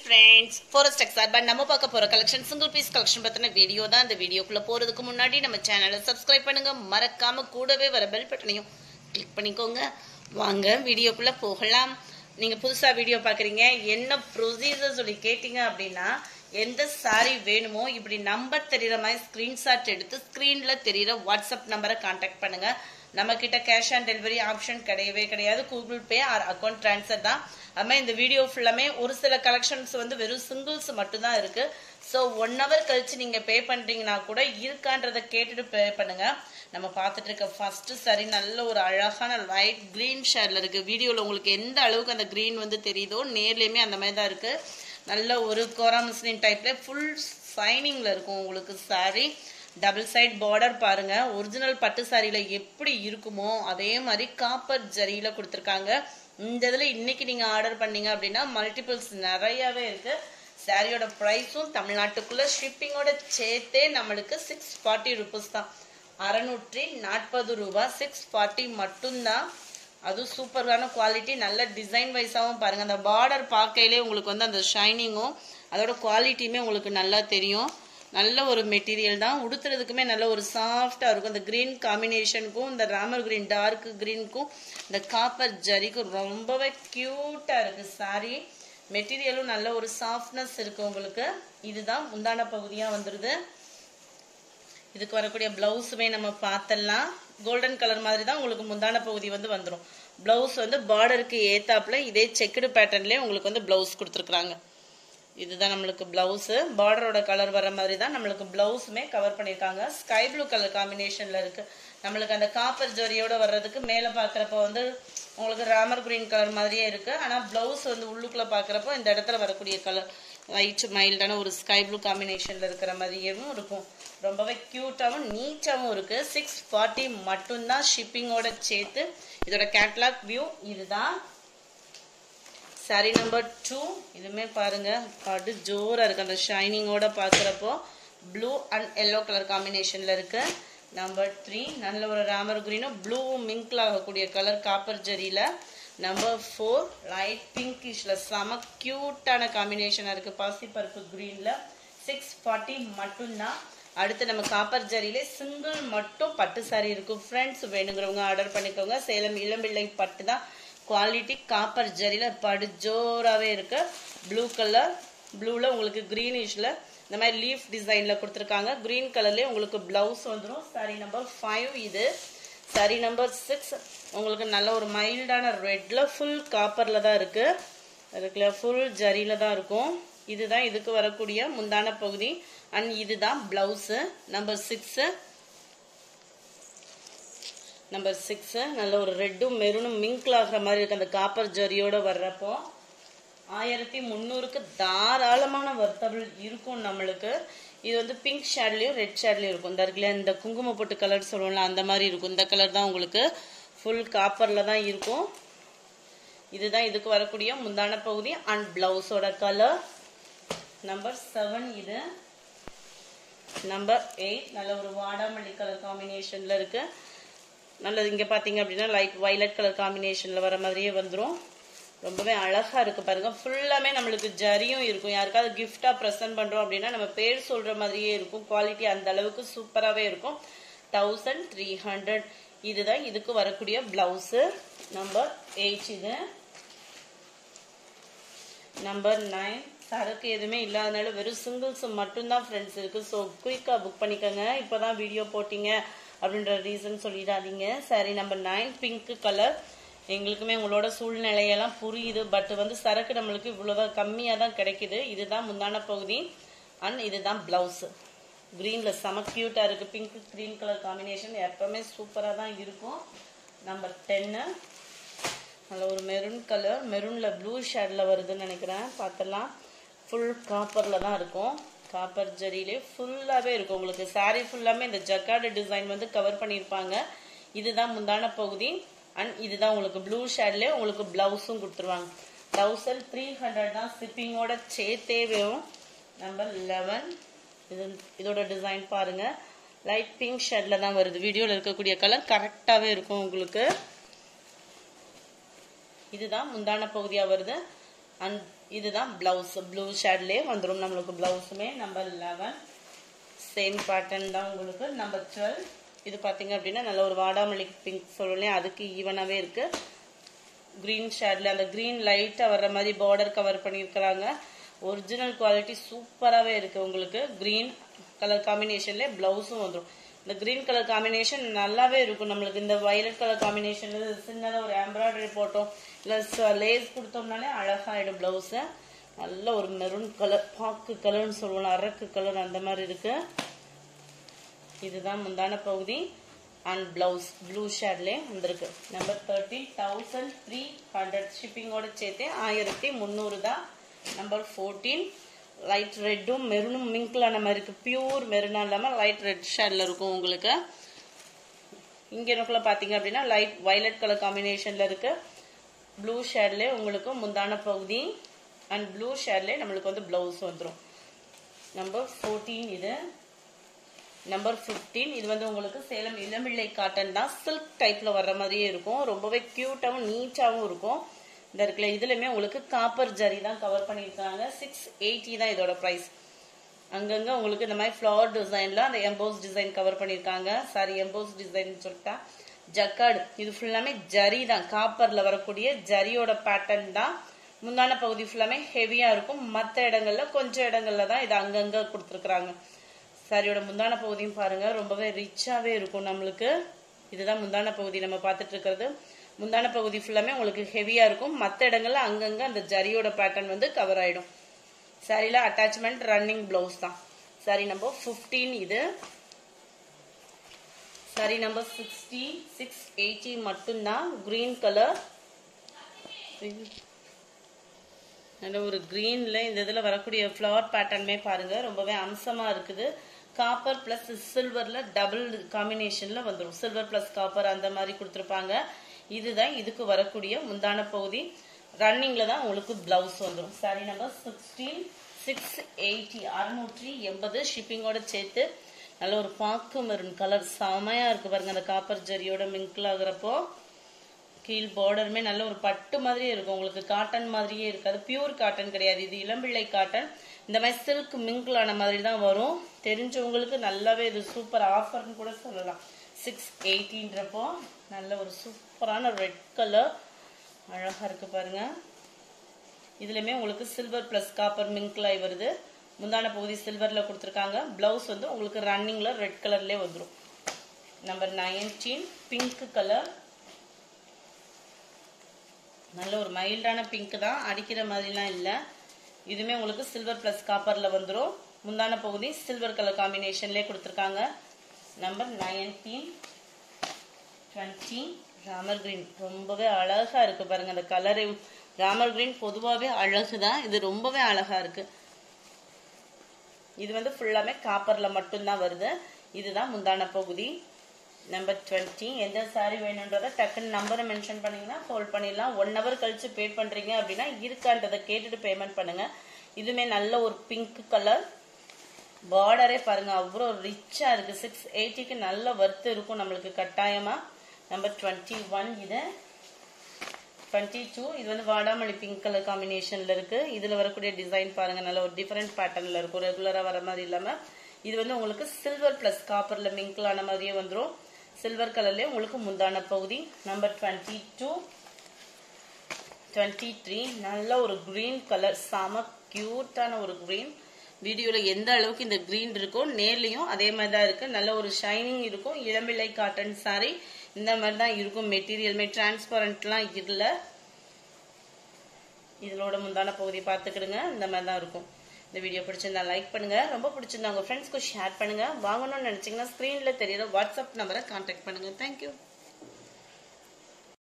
friends forest X சார்பா நம்ம பார்க்க போற கலெக்ஷன் சிங்கிள் பீஸ் கலெக்ஷன் பத்தின வீடியோ தான் இந்த வீடியோக்குள்ள போறதுக்கு முன்னாடி நம்ம சேனலை சப்ஸ்கிரைப் பண்ணுங்க மறக்காம கூடவே வர பெல் பட்டனையும் கிளிக் பண்ணிக்கோங்க வாங்க வீடியோக்குள்ள போகலாம் நீங்க புதுசா வீடியோ பாக்குறீங்க என்ன ப்ரொசீஜர் சொல்லி கேட்டீங்க அப்படின்னா எந்த சாரி வேணுமோ இப்படி நம்பர் தெரியற மாதிரி ஸ்கிரீன்ஷாட் எடுத்து ஸ்கிரீன்ல தெரியற வாட்ஸ்அப் நம்பரை கான்டாக்ட் பண்ணுங்க நம்ம கிட்ட கேஷ் ஆன் டெலிவரி ஆப்ஷன் கிடையவே கிடையாது Google pay or account transfer தான் அதுமாதிரி இந்த வீடியோ ஃபுல்லாமே ஒரு சில கலெக்ஷன்ஸ் வந்து வெறும் சிங்கிள்ஸ் மட்டும்தான் இருக்கு ஸோ ஒன் ஹவர் கழிச்சு நீங்க பே பண்றீங்கன்னா கூட இருக்கான்றதை கேட்டுட்டு பே பண்ணுங்க நம்ம பார்த்துட்டு இருக்க ஃபர்ஸ்ட் சரி நல்ல ஒரு அழகான லைட் கிரீன் ஷேட்ல இருக்கு வீடியோல உங்களுக்கு எந்த அளவுக்கு அந்த கிரீன் வந்து தெரியுதோ நேர்லயுமே அந்த மாதிரி தான் இருக்கு நல்ல ஒரு கோரா முஸ்லிம் டைப்ல ஃபுல் சைனிங்ல இருக்கும் உங்களுக்கு சாரி டபுள் சைட் பார்டர் பாருங்க ஒரிஜினல் பட்டு சாரியில எப்படி இருக்குமோ அதே மாதிரி காப்பர் ஜரியில கொடுத்துருக்காங்க இந்த இதுல இன்னைக்கு நீங்க ஆர்டர் பண்ணீங்க அப்படின்னா மல்டிபிள்ஸ் நிறையவே இருக்கு சாரியோட ப்ரைஸும் தமிழ்நாட்டுக்குள்ள ஷிப்பிங்கோட சேர்த்தே நம்மளுக்கு சிக்ஸ் ஃபார்ட்டி ருபீஸ் தான் அறநூற்றி நாற்பது ரூபா சிக்ஸ் ஃபார்ட்டி மட்டும்தான் அதுவும் சூப்பரான குவாலிட்டி நல்ல டிசைன் வைஸாகவும் பாருங்க அந்த பார்டர் பார்க்கையிலே உங்களுக்கு வந்து அந்த ஷைனிங்கும் அதோட குவாலிட்டியுமே உங்களுக்கு நல்லா தெரியும் நல்ல ஒரு மெட்டீரியல் தான் உடுத்துறதுக்குமே நல்ல ஒரு சாஃப்டாக இருக்கும் இந்த க்ரீன் காம்பினேஷனுக்கும் இந்த ராமர் க்ரீன் டார்க் க்ரீனுக்கும் இந்த காப்பர் ஜரிக்கும் ரொம்பவே க்யூட்டாக இருக்குது சாரி மெட்டீரியலும் நல்ல ஒரு சாஃப்ட்னஸ் இருக்கு உங்களுக்கு இதுதான் முந்தான பகுதியாக வந்துடுது இதுக்கு வரக்கூடிய பிளவுஸுமே நம்ம பார்த்தலாம் கோல்டன் கலர் மாதிரி தான் உங்களுக்கு முந்தான பகுதி வந்து வந்துடும் பிளவுஸ் வந்து பார்டருக்கு ஏத்தாப்புல இதே செக்குடு பேட்டர்ன்லேயே உங்களுக்கு வந்து பிளவுஸ் கொடுத்துருக்குறாங்க இதுதான் நம்மளுக்கு பிளவுஸு பார்டரோட கலர் வர மாதிரி தான் நம்மளுக்கு பிளவுஸுமே கவர் பண்ணியிருக்காங்க ஸ்கை ப்ளூ கலர் காம்பினேஷனில் இருக்கு நம்மளுக்கு அந்த காப்பர் ஜரியோட வர்றதுக்கு மேலே பார்க்குறப்ப வந்து உங்களுக்கு ராமர் கிரீன் கலர் மாதிரியே இருக்கு ஆனால் பிளவுஸ் வந்து உள்ளுக்குள்ளே பார்க்குறப்போ இந்த இடத்துல வரக்கூடிய கலர் லைட் மைல்டான ஒரு ஸ்கை ப்ளூ காம்பினேஷனில் இருக்கிற மாதிரியும் இருக்கும் ரொம்பவே க்யூட்டாகவும் நீட்டாகவும் இருக்கு சிக்ஸ் ஃபார்ட்டி மட்டும்தான் ஷிப்பிங்கோட சேர்த்து இதோட கேட்லாக் வியூ இதுதான் சாரி நம்பர் டூ இதுவுமே பாருங்க படு ஜோரா இருக்கு அந்த ஷைனிங்கோட பார்க்குறப்போ ப்ளூ அண்ட் எல்லோ கலர் காம்பினேஷன்ல இருக்கு நம்பர் த்ரீ நல்ல ஒரு ராமர் கிரீனும் ப்ளூவும் மிங்க்ல ஆகக்கூடிய கலர் காப்பர் ஜரியில நம்பர் ஃபோர் லைட் பிங்கிஷ்ல செம க்யூட்டான காம்பினேஷனாக இருக்கு பாசி பருப்பு கிரீன்ல சிக்ஸ் ஃபார்ட்டி மட்டும்தான் அடுத்து நம்ம காப்பர் ஜரியில சிங்கிள் மட்டும் பட்டு சாரி இருக்கும் ஃப்ரெண்ட்ஸ் வேணுங்கிறவங்க ஆர்டர் பண்ணிக்கோங்க சேலம் இளம்பிள்ளை பட்டு தான் குவாலிட்டி காப்பர் ஜரியில படு ஜோராகவே இருக்கு ப்ளூ கலர் ப்ளூவில் உங்களுக்கு க்ரீனிஷில் இந்த மாதிரி லீஃப் டிசைனில் கொடுத்துருக்காங்க க்ரீன் கலர்லேயே உங்களுக்கு ப்ளவுஸ் வந்துடும் சாரி நம்பர் ஃபைவ் இது சாரி நம்பர் சிக்ஸ் உங்களுக்கு நல்ல ஒரு மைல்டான ரெட்டில் ஃபுல் காப்பரில் தான் இருக்குது அதுக்குள்ள ஃபுல் ஜரியில் தான் இருக்கும் இதுதான் இதுக்கு வரக்கூடிய முந்தான பகுதி அண்ட் இதுதான் blouse number six number six நல்ல ஒரு ரெட்டும் மெரூனும் மிங்க்ல ஆகிற மாதிரி இருக்கு அந்த காப்பர் ஜரியோட வர்றப்போ ஆயிரத்தி முந்நூறுக்கு தாராளமான வர்த்தபிள் இருக்கும் நம்மளுக்கு இது வந்து பிங்க் ஷேட்லேயும் ரெட் ஷேட்லேயும் இருக்கும் இந்த இருக்குல்ல இந்த குங்கும பொட்டு கலர் சொல்லுவோம்ல அந்த மாதிரி இருக்கும் இந்த கலர் தான் உங்களுக்கு ஃபுல் காப்பரில் தான் இருக்கும் இதுதான் இதுக்கு வரக்கூடிய முந்தான பகுதி அண்ட் பிளவுஸோட கலர் நம்பர் செவன் இது நம்பர் எயிட் நல்ல ஒரு வாடாமல்லி கலர் காம்பினேஷனில் இருக்கு நல்லது இங்கே பார்த்தீங்க அப்படின்னா லைட் வைலட் கலர் காம்பினேஷனில் வர மாதிரியே வந்துடும் ரொம்பவே அழகாக இருக்குது பாருங்கள் ஃபுல்லாமே நம்மளுக்கு ஜரியும் இருக்கும் யாருக்காவது கிஃப்டாக ப்ரெசென்ட் பண்ணுறோம் அப்படின்னா நம்ம பேர் சொல்கிற மாதிரியே இருக்கும் குவாலிட்டி அந்த அளவுக்கு சூப்பராகவே இருக்கும் தௌசண்ட் த்ரீ ஹண்ட்ரட் இதுதான் இதுக்கு வரக்கூடிய ப்ளவுஸு நம்பர் எயிட் இது நம்பர் நைன் சரக்கு எதுவுமே இல்லாதனால வெறும் சிங்கிள்ஸ் மட்டும்தான் ஃப்ரெண்ட்ஸ் இருக்குது ஸோ குயிக்காக புக் பண்ணிக்கோங்க இப்போ தான் வீடியோ போட்டிங்க அப்படின்ற ரீசன் சொல்லிடாதீங்க sari number nine pink colour எங்களுக்குமே உங்களோட சூழ்நிலையெல்லாம் புரியுது பட் வந்து சரக்கு நம்மளுக்கு இவ்வளோதான் கம்மியாக தான் கிடைக்குது இதுதான் முந்தான பகுதி அண்ட் இதுதான் ப்ளவுஸு க்ரீனில் செம க்யூட்டாக இருக்குது பிங்க் க்ரீன் கலர் காம்பினேஷன் எப்போவுமே சூப்பராக தான் இருக்கும் நம்பர் டென்னு நல்ல ஒரு மெரூன் கலர் மெரூனில் ப்ளூ ஷேடில் வருதுன்னு நினைக்கிறேன் பார்த்தலாம் ஃபுல் காப்பரில் தான் இருக்கும் காப்பர் ஜரியிலே ஃபுல்லாகவே இருக்கும் உங்களுக்கு சாரீ ஃபுல்லாமே இந்த ஜக்கார்டு டிசைன் வந்து கவர் பண்ணியிருப்பாங்க இதுதான் முந்தான பகுதி அண்ட் இதுதான் உங்களுக்கு ப்ளூ ஷேட்லேயே உங்களுக்கு ப்ளவுஸும் கொடுத்துருவாங்க தௌசண்ட் த்ரீ ஹண்ட்ரட் தான் ஷிப்பிங்கோட சேர்த்தே வரும் நம்பர் லெவன் இது இதோட டிசைன் பாருங்க லைட் பிங்க் ஷேட்ல தான் வருது வீடியோவில் இருக்கக்கூடிய கலர் கரெக்டாகவே இருக்கும் உங்களுக்கு இதுதான் முந்தான பகுதியாக வருது அண்ட் இதுதான் பிளவுஸ் ப்ளூ ஷேட்லேயே வந்துடும் நம்மளுக்கு பிளவுஸுமே நம்பர் லெவன் சேம் பேட்டர்ன் தான் உங்களுக்கு நம்பர் டுவெல் இது பார்த்தீங்க அப்படின்னா நல்ல ஒரு வாடாமல்லி பிங்க் சொல்லலையே அதுக்கு ஈவனாகவே இருக்கு க்ரீன் ஷேட்ல அந்த க்ரீன் லைட்டாக வர்ற மாதிரி பார்டர் கவர் பண்ணியிருக்கிறாங்க ஒரிஜினல் குவாலிட்டி சூப்பராகவே இருக்கு உங்களுக்கு க்ரீன் கலர் காம்பினேஷன்ல பிளவுஸும் வந்துடும் இந்த க்ரீன் கலர் காம்பினேஷன் நல்லாவே இருக்கும் நம்மளுக்கு இந்த வயலட் கலர் காம்பினேஷன் சின்னதாக ஒரு எம்ப்ராய்டரி போட்டோம் இல்லை லேஸ் கொடுத்தோம்னாலே அழகாயிடும் பிளவுஸு நல்ல ஒரு மெரூன் கலர் பாக்கு கலர்னு சொல்லுவோம் அரக்கு கலர் அந்த மாதிரி இருக்கு இதுதான் முந்தான பகுதி அண்ட் பிளவுஸ் ப்ளூ ஷேட்லேயே வந்திருக்கு number thirty thousand three hundred ஷிப்பிங்கோட சேர்த்து ஆயிரத்தி முந்நூறு தான் நம்பர் ஃபோர்டீன் லைட் ரெட்டும் மெரூனும் மிங்க்லான மாதிரி இருக்கு பியூர் மெரூனா இல்லாமல் லைட் ரெட் ஷேடில் இருக்கும் உங்களுக்கு இங்கே எனக்குள்ள பார்த்தீங்க அப்படின்னா லைட் வயலட் கலர் காம்பினேஷனில் இருக்கு ப்ளூ ஷேட்லேயே உங்களுக்கு முந்தான பகுதி அண்ட் ப்ளூ ஷேட்லேயே நம்மளுக்கு வந்து ப்ளவுஸ் வந்துடும் நம்பர் ஃபோர்டீன் இது நம்பர் ஃபிஃப்டீன் இது வந்து உங்களுக்கு சேலம் இளம்பிள்ளை காட்டன் தான் சில்க் டைப்பில் வர்ற மாதிரியே இருக்கும் ரொம்பவே க்யூட்டாகவும் நீட்டாகவும் இருக்கும் இந்த இருக்குல்ல இதுலையுமே உங்களுக்கு காப்பர் ஜரி தான் கவர் பண்ணியிருக்காங்க சிக்ஸ் எயிட்டி தான் இதோட ப்ரைஸ் அங்கங்கே உங்களுக்கு இந்த மாதிரி ஃப்ளவர் டிசைனில் அந்த எம்போஸ் டிசைன் கவர் பண்ணியிருக்காங்க சாரி எம்போஸ் டிசைன் சொல்லிட்டா ஜக்கார்டு இது ஃபுல்லாமே ஜரி தான் காப்பரில் வரக்கூடிய ஜரியோட பேட்டர்ன் தான் முந்தான பகுதி ஃபுல்லாமே ஹெவியாக இருக்கும் மற்ற இடங்கள்ல கொஞ்சம் இடங்கள்ல தான் இது அங்கங்கே கொடுத்துருக்குறாங்க சாரியோட முந்தான பகுதியும் பாருங்க ரொம்பவே ரிச்சாவே இருக்கும் நம்மளுக்கு இதுதான் முந்தான பகுதி நம்ம பார்த்துட்டு இருக்கிறது முந்தான பகுதி ஃபுல்லாமே உங்களுக்கு ஹெவியா இருக்கும் மற்ற இடங்கள்ல அங்கங்க அந்த ஜரியோட பேட்டர்ன் வந்து கவர் ஆயிடும் சாரியில அட்டாச்மெண்ட் ரன்னிங் பிளவுஸ் தான் சாரி நம்பர் ஃபிஃப்டீன் இது sari number sixty six eighty மட்டும்தான் கிரீன் கலர் நல்ல ஒரு கிரீன்ல இந்த இதுல வரக்கூடிய ஃப்ளவர் பேட்டர்னுமே பாருங்க ரொம்பவே அம்சமா இருக்குது காப்பர் பிளஸ் சில்வர்ல டபுள் காம்பினேஷன்ல வந்துடும் சில்வர் பிளஸ் காப்பர் அந்த மாதிரி கொடுத்துருப்பாங்க இதுதான் இதுக்கு வரக்கூடிய முந்தான பகுதி ரன்னிங்ல தான் உங்களுக்கு பிளவுஸ் வந்துடும் sari number sixteen six eighty அறுநூற்றி எண்பது ஷிப்பிங்கோட சேர்த்து நல்ல ஒரு பாக்கு மெரூன் கலர் செமையா இருக்கு பாருங்க அந்த காப்பர் ஜரியோட மிங்கிள் ஆகுறப்போ கீழ் பார்டருமே நல்ல ஒரு பட்டு மாதிரியே இருக்கும் உங்களுக்கு காட்டன் மாதிரியே இருக்காது பியூர் காட்டன் கிடையாது இது இளம்பிள்ளை காட்டன் இந்த மாதிரி சில்க் மிங்கிளான மாதிரி தான் வரும் தெரிஞ்சவங்களுக்கு நல்லாவே இது சூப்பர் ஆஃபர்னு கூட சொல்லலாம் சிக்ஸ் எயிட்டின்றப்போ நல்ல ஒரு சூப்பரான ரெட் கலர் அழகா இருக்கு பாருங்க இதுலயுமே உங்களுக்கு சில்வர் பிளஸ் காப்பர் மிங்க்லாய் வருது முந்தான பகுதி சில்வர்ல கொடுத்துருக்காங்க பிளவுஸ் வந்து உங்களுக்கு ரன்னிங்ல ரெட் கலர்லேயே வந்துடும் நம்பர் நைன்டீன் பிங்க் கலர் நல்ல ஒரு மைல்டான பிங்க் தான் அடிக்கிற மாதிரிலாம் இல்லை இதுவுமே உங்களுக்கு சில்வர் ப்ளஸ் காப்பரில் வந்துடும் முந்தான பகுதி சில்வர் கலர் காம்பினேஷன்லேயே கொடுத்துருக்காங்க number nineteen twenty Ramar green ரொம்பவே அழகாக இருக்கு பாருங்க அந்த கலரு ராமர் கிரீன் பொதுவாகவே அழகு தான் இது ரொம்பவே அழகாக இருக்கு இது வந்து ஃபுல்லாமே காப்பரில் மட்டும்தான் வருது இதுதான் முந்தான பகுதி நம்பர் டுவெண்ட்டி எந்த சாரி வேணுன்றதை டக்குன்னு நம்பரை மென்ஷன் பண்ணீங்கன்னா ஹோல்ட் பண்ணிடலாம் ஒன் ஹவர் கழிச்சு பே பண்ணுறீங்க அப்படின்னா இருக்கான்றதை கேட்டுட்டு பேமெண்ட் பண்ணுங்க இதுவுமே நல்ல ஒரு பிங்க் கலர் பார்டரே பாருங்க அவ்வளோ ரிச்சாக இருக்கு சிக்ஸ் எயிட்டிக்கு நல்ல ஒர்த்து இருக்கும் நம்மளுக்கு கட்டாயமா நம்பர் டுவெண்ட்டி ஒன் இது டுவெண்ட்டி டூ இது வந்து வாடாமல்லி பிங்க் கலர் காம்பினேஷன்ல இருக்கு இதுல வரக்கூடிய டிசைன் பாருங்க நல்ல ஒரு டிஃப்ரெண்ட் பேட்டர்ன்ல இருக்கும் ரெகுலரா வர மாதிரி இல்லாம இது வந்து உங்களுக்கு சில்வர் பிளஸ் காப்பர்ல மிங்கிளான மாதிரியே வந்துடும் சில்வர் கலர்லயே உங்களுக்கு முந்தான பகுதி number twenty two twenty three நல்ல ஒரு கிரீன் கலர் செம கியூட்டான ஒரு கிரீன் வீடியோவில் எந்த அளவுக்கு இந்த கிரீன் இருக்கோ நேர்லையும் அதே மாதிரி தான் இருக்கு நல்ல ஒரு ஷைனிங் இருக்கும் இளம்பிள்ளை காட்டன் சாரி இந்த மாதிரி தான் இருக்கும் மெட்டீரியலுமே டிரான்ஸ்பரண்ட்லாம் இல்லை இதோட முந்தான பகுதி பார்த்துக்கிடுங்க இந்த மாதிரி தான் இருக்கும் இந்த வீடியோ பிடிச்சிருந்தா லைக் பண்ணுங்க ரொம்ப பிடிச்சிருந்தா உங்க ஃப்ரெண்ட்ஸ்க்கு ஷேர் பண்ணுங்க வாங்கணும்னு நினைச்சீங்கன்னா ஸ்க்ரீன்ல தெரியுற வாட்ஸ்அப் நம்பரை கான்டாக்ட் பண்ணுங்க தேங்க்யூ